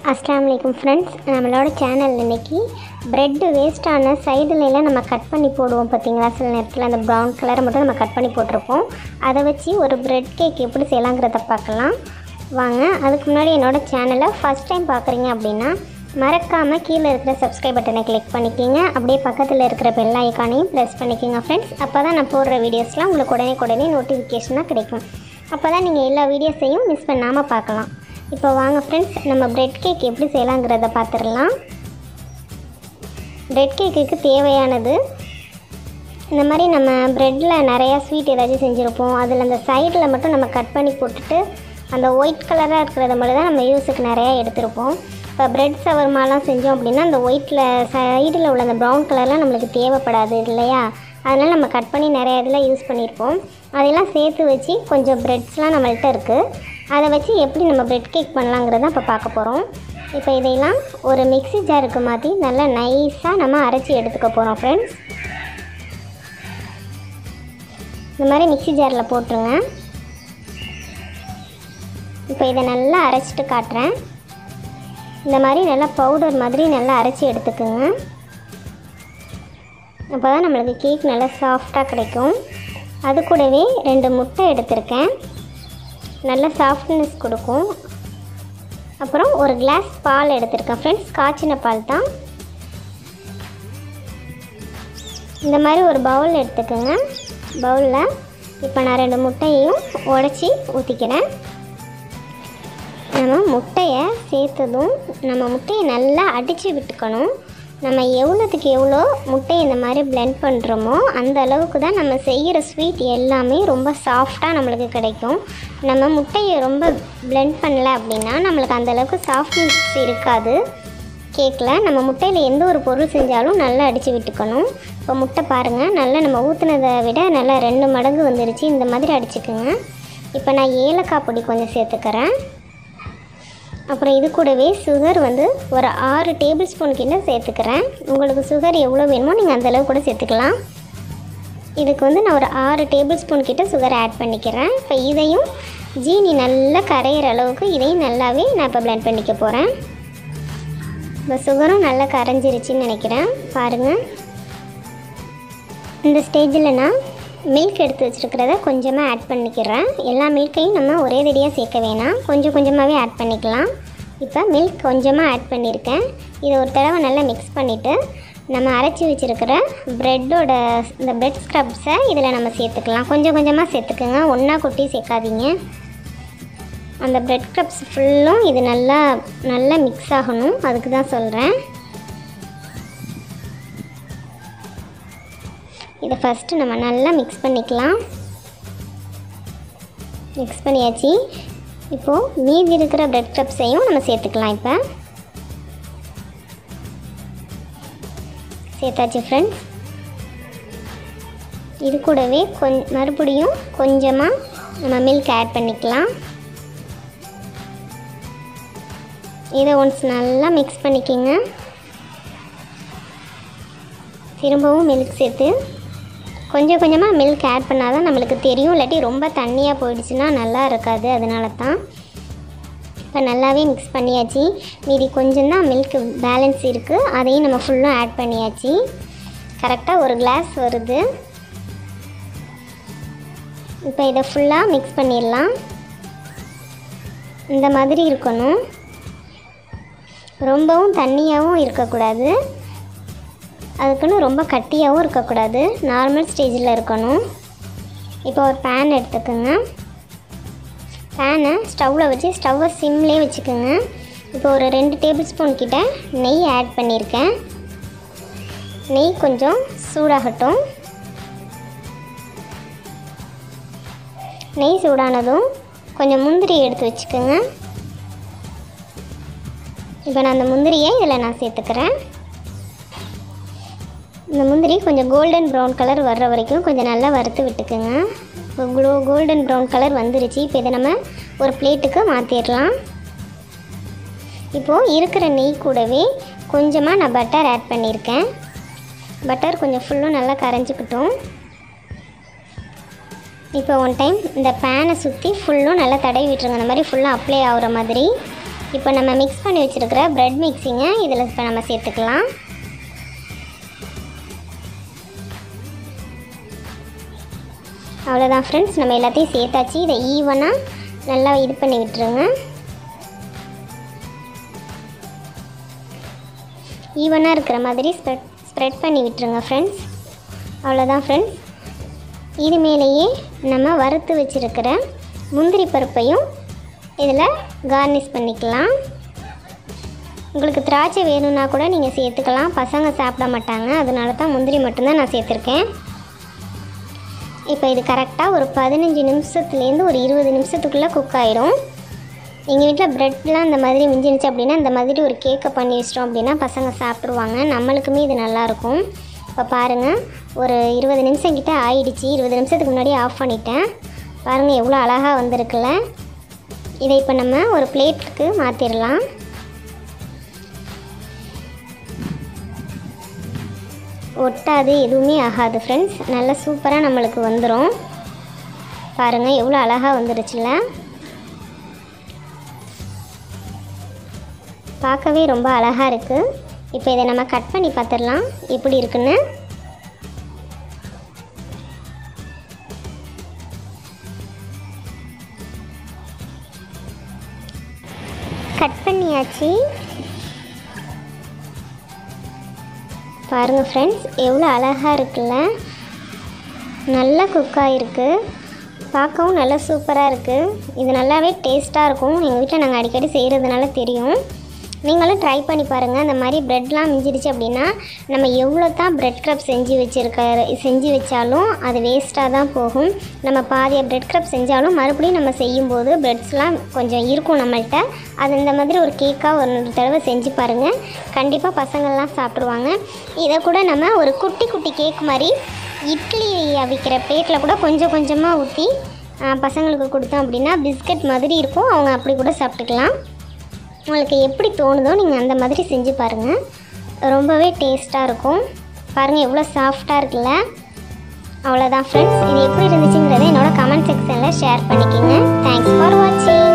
அஸ்லாம் வலைக்கும் ஃப்ரெண்ட்ஸ் நம்மளோட சேனல் இன்னைக்கு ப்ரெட்டு வேஸ்ட்டான சைடுலலாம் நம்ம கட் பண்ணி போடுவோம் பார்த்தீங்களா சில நேரத்தில் அந்த ப்ரௌன் கலரை மட்டும் நம்ம கட் பண்ணி போட்டிருப்போம் அதை வச்சு ஒரு ப்ரெட் கேக் எப்படி செய்யலாங்கிறத பார்க்கலாம் வாங்க அதுக்கு முன்னாடி என்னோட சேனலை ஃபஸ்ட் டைம் பார்க்குறீங்க அப்படின்னா மறக்காமல் கீழே இருக்கிற சப்ஸ்கிரைப் பட்டனை கிளிக் பண்ணிக்கிங்க அப்படியே பக்கத்தில் இருக்கிற பெல் ஐக்கானையும் ப்ரெஸ் பண்ணிக்கோங்க ஃப்ரெண்ட்ஸ் அப்போ தான் நான் போடுற வீடியோஸ்லாம் உங்களுக்கு உடனே உடனே நோட்டிஃபிகேஷனாக கிடைக்கும் அப்போ தான் நீங்கள் எல்லா வீடியோஸையும் மிஸ் பண்ணாமல் பார்க்கலாம் இப்போ வாங்க ஃப்ரெண்ட்ஸ் நம்ம பிரெட் கேக் எப்படி செய்யலாங்கிறத பார்த்துடலாம் பிரெட் கேக்குக்கு தேவையானது இந்த மாதிரி நம்ம ப்ரெட்டில் நிறையா ஸ்வீட் ஏதாச்சும் செஞ்சுருப்போம் அதில் அந்த சைடில் மட்டும் நம்ம கட் பண்ணி போட்டுட்டு அந்த ஒயிட் கலராக இருக்கிறத மட்டும் தான் நம்ம யூஸுக்கு நிறையா எடுத்திருப்போம் இப்போ பிரெட் சவர்மாலாம் செஞ்சோம் அப்படின்னா அந்த ஒயிட்டில் சைடில் உள்ள அந்த ப்ரௌன் கலர்லாம் நம்மளுக்கு தேவைப்படாது இல்லையா அதனால் நம்ம கட் பண்ணி நிறைய இதில் யூஸ் பண்ணியிருப்போம் அதெல்லாம் சேர்த்து வச்சு கொஞ்சம் ப்ரெட்ஸ்லாம் நம்மள்ட்ட இருக்குது அதை வச்சு எப்படி நம்ம பிரெட் கேக் பண்ணலாங்கிறத இப்போ பார்க்க போகிறோம் இப்போ இதையெல்லாம் ஒரு மிக்ஸி ஜாருக்கு மாற்றி நல்லா நைஸாக நம்ம அரைச்சி எடுத்துக்க போகிறோம் ஃப்ரெண்ட்ஸ் இந்த மாதிரி மிக்ஸி ஜாரில் போட்டுருங்க இப்போ இதை நல்லா அரைச்சிட்டு காட்டுறேன் இந்த மாதிரி நல்லா பவுடர் மாதிரி நல்லா அரைச்சி எடுத்துக்கோங்க அப்போ தான் நம்மளுக்கு கேக் நல்லா சாஃப்டாக கிடைக்கும் அது கூடவே ரெண்டு முட்டை எடுத்திருக்கேன் நல்ல சாஃப்ட்னஸ் கொடுக்கும் அப்புறம் ஒரு கிளாஸ் பால் எடுத்திருக்கேன் ஃப்ரெண்ட்ஸ் காய்ச்சின பால் தான் இந்த மாதிரி ஒரு பவுல் எடுத்துக்கோங்க பவுலில் இப்போ நான் ரெண்டு முட்டையையும் உடச்சி ஊற்றிக்கிறேன் நம்ம முட்டையை சேர்த்ததும் நம்ம முட்டையை நல்லா அடித்து விட்டுக்கணும் நம்ம எவ்வளோத்துக்கு எவ்வளோ முட்டையை இந்த மாதிரி பிளெண்ட் பண்ணுறோமோ அந்த அளவுக்கு தான் நம்ம செய்கிற ஸ்வீட் எல்லாமே ரொம்ப சாஃப்டாக நம்மளுக்கு கிடைக்கும் நம்ம முட்டையை ரொம்ப பிளெண்ட் பண்ணல அப்படின்னா நம்மளுக்கு அந்த அளவுக்கு சாஃப்ட்னஸ் இருக்காது கேக்கில் நம்ம முட்டையில் எந்த ஒரு பொருள் செஞ்சாலும் நல்லா அடித்து விட்டுக்கணும் இப்போ முட்டை பாருங்கள் நல்லா நம்ம ஊற்றுனதை விட நல்லா ரெண்டு மடங்கு வந்துருச்சு இந்த மாதிரி அடிச்சுக்குங்க இப்போ நான் ஏலக்காய் பொடி கொஞ்சம் சேர்த்துக்கிறேன் அப்புறம் இது கூடவே சுகர் வந்து ஒரு ஆறு டேபிள் ஸ்பூன் கிட்ட சேர்த்துக்கிறேன் உங்களுக்கு சுகர் எவ்வளோ வேணுமோ நீங்கள் அந்தளவு கூட சேர்த்துக்கலாம் இதுக்கு வந்து நான் ஒரு ஆறு டேபிள் ஸ்பூன் கிட்ட சுகர் ஆட் பண்ணிக்கிறேன் இப்போ இதையும் ஜீனி நல்லா கரையிற அளவுக்கு இதையும் நல்லாவே நான் இப்போ பிளெண்ட் பண்ணிக்க போகிறேன் இப்போ சுகரும் நல்லா கரைஞ்சிருச்சுன்னு நினைக்கிறேன் பாருங்கள் இந்த ஸ்டேஜில் நான் மில்க் எடுத்து வச்சுருக்கிறத கொஞ்சமாக ஆட் பண்ணிக்கிறேன் எல்லா மில்க்கையும் நம்ம ஒரே ரெடியாக சேர்க்க வேணாம் கொஞ்சம் கொஞ்சமாகவே ஆட் பண்ணிக்கலாம் இப்போ மில்க் கொஞ்சமாக ஆட் பண்ணியிருக்கேன் இதை ஒரு தடவை நல்லா மிக்ஸ் பண்ணிவிட்டு நம்ம அரைச்சி வச்சுருக்கிற ப்ரெட்டோட இந்த ப்ரெட் ஸ்க்ரப்ஸை இதில் நம்ம சேர்த்துக்கலாம் கொஞ்சம் கொஞ்சமாக சேர்த்துக்குங்க ஒன்றா கொட்டி சேர்க்காதீங்க அந்த ப்ரெட் ஸ்க்ரப்ஸ் ஃபுல்லும் இது நல்லா நல்லா மிக்ஸ் ஆகணும் அதுக்கு தான் சொல்கிறேன் இதை ஃபஸ்ட்டு நம்ம நல்லா மிக்ஸ் பண்ணிக்கலாம் மிக்ஸ் பண்ணியாச்சு இப்போது மீதி இருக்கிற ப்ரெட் க்ரப்ஸையும் நம்ம சேர்த்துக்கலாம் இப்போ சேர்த்தாச்சு ஃப்ரெண்ட்ஸ் இது கூடவே கொஞ் மறுபடியும் கொஞ்சமாக நம்ம மில்க் ஆட் பண்ணிக்கலாம் இதை ஒன்ஸ் நல்லா மிக்ஸ் பண்ணிக்கோங்க திரும்பவும் மில்க் சேர்த்து கொஞ்சம் கொஞ்சமாக மில்க் ஆட் பண்ணால் தான் நம்மளுக்கு தெரியும் இல்லாட்டி ரொம்ப தண்ணியாக போயிடுச்சுன்னா நல்லா இருக்காது அதனால தான் இப்போ நல்லாவே மிக்ஸ் பண்ணியாச்சு மீதி கொஞ்சம் தான் மில்க் பேலன்ஸ் இருக்குது அதையும் நம்ம ஃபுல்லும் ஆட் பண்ணியாச்சு கரெக்டாக ஒரு கிளாஸ் வருது இப்போ இதை ஃபுல்லாக மிக்ஸ் பண்ணிடலாம் இந்த மாதிரி இருக்கணும் ரொம்பவும் தண்ணியாகவும் இருக்கக்கூடாது அதுக்குன்னு ரொம்ப கட்டியாகவும் இருக்கக்கூடாது நார்மல் ஸ்டேஜில் இருக்கணும் இப்போ ஒரு பேன் எடுத்துக்கோங்க பேனை ஸ்டவ்வில் வச்சு ஸ்டவ்வை சிம்லேயே வச்சுக்கோங்க இப்போ ஒரு ரெண்டு டேபிள் ஸ்பூன் கிட்ட நெய் ஆட் பண்ணியிருக்கேன் நெய் கொஞ்சம் சூடாகட்டும் நெய் சூடானதும் கொஞ்சம் முந்திரி எடுத்து வச்சுக்கோங்க இப்போ நான் அந்த முந்திரியை இதில் நான் சேர்த்துக்கிறேன் இந்த முந்திரி கொஞ்சம் கோல்டன் ப்ரௌன் கலர் வர்ற வரைக்கும் கொஞ்சம் நல்லா வறுத்து விட்டுக்குங்க இப்போ க்ளோ கோல்டன் ப்ரௌன் கலர் வந்துருச்சு இப்போ இதை நம்ம ஒரு பிளேட்டுக்கு மாற்றிடலாம் இப்போது இருக்கிற நெய் கூடவே கொஞ்சமாக நான் பட்டர் ஆட் பண்ணியிருக்கேன் பட்டர் கொஞ்சம் ஃபுல்லும் நல்லா கரைஞ்சிக்கிட்டோம் இப்போ ஒன் டைம் இந்த பேனை சுற்றி ஃபுல்லும் நல்லா தடவி விட்டுருங்க அந்த மாதிரி ஃபுல்லாக அப்ளை ஆகுற மாதிரி இப்போ நம்ம மிக்ஸ் பண்ணி வச்சுருக்கிற ப்ரெட் மிக்ஸிங்கை இதில் இப்போ நம்ம சேர்த்துக்கலாம் அவ்வளோதான் ஃப்ரெண்ட்ஸ் நம்ம எல்லாத்தையும் சேர்த்தாச்சு இதை ஈவனாக நல்லா இது பண்ணி விட்டுருங்க ஈவனாக இருக்கிற மாதிரி ஸ்ப்ரெட் ஸ்ப்ரெட் பண்ணி விட்டுருங்க ஃப்ரெண்ட்ஸ் அவ்வளோதான் ஃப்ரெண்ட்ஸ் இது மேலேயே நம்ம வறுத்து வச்சுருக்கிற முந்திரி பருப்பையும் இதில் கார்னிஷ் பண்ணிக்கலாம் உங்களுக்கு திராட்சை வேணும்னா கூட நீங்கள் சேர்த்துக்கலாம் பசங்க சாப்பிட மாட்டாங்க அதனால தான் முந்திரி மட்டும்தான் நான் சேர்த்துருக்கேன் இப்போ இது கரெக்டாக ஒரு பதினஞ்சு நிமிஷத்துலேருந்து ஒரு இருபது நிமிஷத்துக்குள்ளே குக் ஆயிடும் எங்கள் வீட்டில் ப்ரெட்லாம் இந்த மாதிரி மிஞ்சிருச்சு அப்படின்னா இந்த மாதிரி ஒரு கேக்கை பண்ணி வச்சிட்டோம் அப்படின்னா பசங்க சாப்பிட்ருவாங்க நம்மளுக்குமே இது நல்லாயிருக்கும் இப்போ பாருங்கள் ஒரு இருபது நிமிஷம் கிட்ட ஆயிடுச்சு இருபது நிமிஷத்துக்கு முன்னாடி ஆஃப் பண்ணிட்டேன் பாருங்கள் எவ்வளோ அழகாக வந்திருக்குல்ல இதை இப்போ நம்ம ஒரு பிளேட்டுக்கு மாற்றிடலாம் ஒட்டாது எதுவுமே ஆகாது ஃப்ரெண்ட்ஸ் நல்லா சூப்பராக நம்மளுக்கு வந்துடும் பாருங்கள் எவ்வளோ அழகாக வந்துருச்சுல பார்க்கவே ரொம்ப அழகாக இருக்குது இப்போ இதை நம்ம கட் பண்ணி பார்த்துடலாம் எப்படி இருக்குன்னு கட் பண்ணியாச்சு பாருங்கள் ஃப்ரெண்ட்ஸ் எவ்வளோ அழகாக இருக்குல்ல நல்லா குக் ஆகிருக்கு பார்க்கவும் நல்லா சூப்பராக இருக்குது இது நல்லாவே டேஸ்ட்டாக இருக்கும் எங்கள் வீட்டில் நாங்கள் அடிக்கடி செய்கிறதுனால தெரியும் நீங்களும் ட்ரை பண்ணி பாருங்கள் இந்த மாதிரி ப்ரெட்லாம் மிஞ்சிடுச்சு அப்படின்னா நம்ம எவ்வளோ தான் ப்ரெட் க்ரப் செஞ்சு வச்சுருக்க செஞ்சு வச்சாலும் அது வேஸ்ட்டாக தான் போகும் நம்ம பாதியை ப்ரெட் க்ரப் செஞ்சாலும் மறுபடியும் நம்ம செய்யும்போது ப்ரெட்ஸ்லாம் கொஞ்சம் இருக்கும் நம்மள்ட்ட அது இந்த மாதிரி ஒரு கேக்காக ஒரு தடவை செஞ்சு பாருங்கள் கண்டிப்பாக பசங்கள்லாம் சாப்பிட்ருவாங்க இதை கூட நம்ம ஒரு குட்டி குட்டி கேக் மாதிரி இட்லி அவிக்கிற பிளேட்டில் கூட கொஞ்சம் கொஞ்சமாக ஊற்றி பசங்களுக்கு கொடுத்தோம் அப்படின்னா பிஸ்கட் மாதிரி இருக்கும் அவங்க அப்படி கூட சாப்பிட்டுக்கலாம் உங்களுக்கு எப்படி தோணுதோ நீங்கள் அந்த மாதிரி செஞ்சு பாருங்கள் ரொம்பவே டேஸ்ட்டாக இருக்கும் பாருங்கள் எவ்வளோ சாஃப்டாக இருக்குல்ல அவ்வளோதான் ஃப்ரெண்ட்ஸ் இது எப்படி இருந்துச்சுங்கிறத என்னோட கமெண்ட் செக்ஷனில் ஷேர் பண்ணிக்கோங்க தேங்க்ஸ் ஃபார் வாட்சிங்